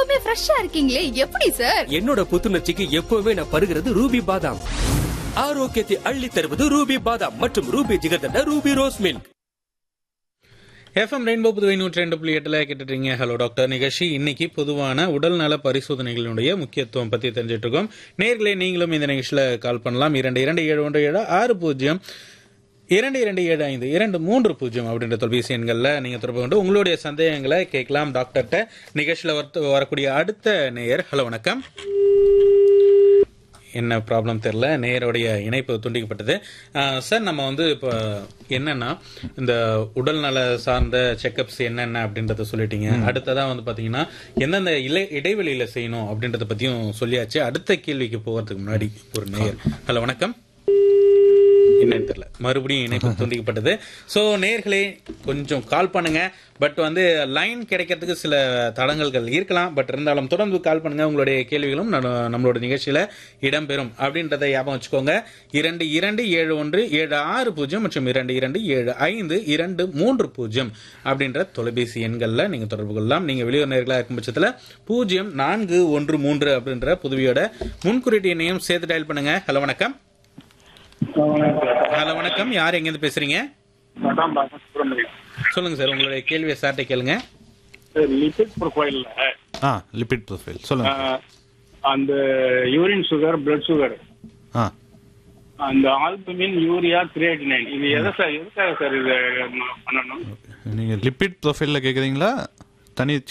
எப்பவுமே ஃப்ரெஷ்ஷா இருக்கீங்களே எப்படி சார் என்னோட புத்துணர்ச்சிக்கு எப்பவுமே நான் பருகிறது ரூபி பாதாம் ஆரோக்கியத்தை அள்ளி தருவது ரூபி பாதாம் மற்றும் Ruby jigarthanda Ruby rose milk FM rainbow Puduvai நூற்றி ரெண்டு புள்ளி எட்டுல கேட்டுட்டீங்க ஹலோ டாக்டர் நிகழ்ச்சி இன்னைக்கு பொதுவான உடல்நல பரிசோதனைகளுடைய முக்கியத்துவம் பத்தி தெரிஞ்சிட்டு இருக்கோம் நேர்களே நீங்களும் இந்த நிகழ்ச்சியில கால் பண்ணலாம் இரண்டு இரண்டு ஏழு ஒன்று ஏழு ஆறு பூஜ்ஜியம் இரண்டு இரண்டு ஏழு ஐந்து இரண்டு மூன்று பூஜ்ஜியம் அப்படின்ற தொலைபேசி எண்களில் நீங்க தொடர்பு கொண்டு உங்களுடைய சந்தேகங்களை கேட்கலாம் டாக்டர்கிட்ட நிகழ்ச்சியில் வரத்து- வரக்கூடிய அடுத்த நேயர் ஹலோ வணக்கம் என்ன ப்ராப்ளம் தெரில நேயருடைய இணைப்பு துண்டிக்கப்பட்டது ஆஹ் சார் நம்ம வந்து இப்போ என்னன்னா இந்த உடல் நல சார்ந்த செக்கப்ஸ் என்னென்ன அப்படின்றத சொல்லிட்டீங்க அடுத்ததா வந்து பாத்தீங்கன்னா எந்தெந்த இலை இடைவெளியில செய்யணும் அப்படின்றத பத்தியும் சொல்லியாச்சு அடுத்த கேள்விக்கு போகிறதுக்கு முன்னாடி ஒரு நேயர் ஹலோ வணக்கம் என்னன்னு தெரியல மறுபடியும் இணைப்பு துண்டிக்கப்பட்டது ஸோ நேர்களே கொஞ்சம் கால் பண்ணுங்க பட் வந்து லைன் கிடைக்கிறதுக்கு சில தடங்கல்கள் இருக்கலாம் பட் இருந்தாலும் தொடர்ந்து கால் பண்ணுங்க உங்களுடைய கேள்விகளும் நம்ம- நம்மளோட நிகழ்ச்சியில இடம்பெறும் அப்படின்றத ஞாபகம் வச்சுக்கோங்க இரண்டு இரண்டு ஏழு ஒன்று ஏழு ஆறு பூஜ்ஜியம் மற்றும் இரண்டு இரண்டு ஏழு ஐந்து இரண்டு மூன்று பூஜ்ஜியம் அப்படின்ற தொலைபேசி எண்களில் நீங்க தொடர்பு கொள்ளலாம் நீங்க வெளியூர் நேர்களாக இருக்கும் பட்சத்தில் பூஜ்ஜியம் நான்கு ஒன்று மூன்று அப்படின்ற புதுவையோட முன்குறியீட்டு எண்ணையும் சேர்த்து டயல் பண்ணுங்க ஹலோ வணக்கம் ஹலோ வணக்கம் யார் எங்கேருந்து பேசுறீங்க அதான் பாக்க சுப்பிரமணியம் சொல்லுங்க சார் உங்களுடைய கேள்வியை சார்ட்டை கேளுங்க சார் லிபிட் ப்ரொஃபைல்ல ஆ லிபிட் ப்ரொஃபைல் சொல்லுங்க அந்த யூரின் சுகர் பிளட் சுகர் ஆ அந்த ஆல்புமின் யூரியா கிரியேட்டினைன் இது எதை சார் எதுக்காக சார் இது ம- பண்ணணும் நீங்க லிபிட் ப்ரொஃபைல்ல கேக்குறீங்களா தனி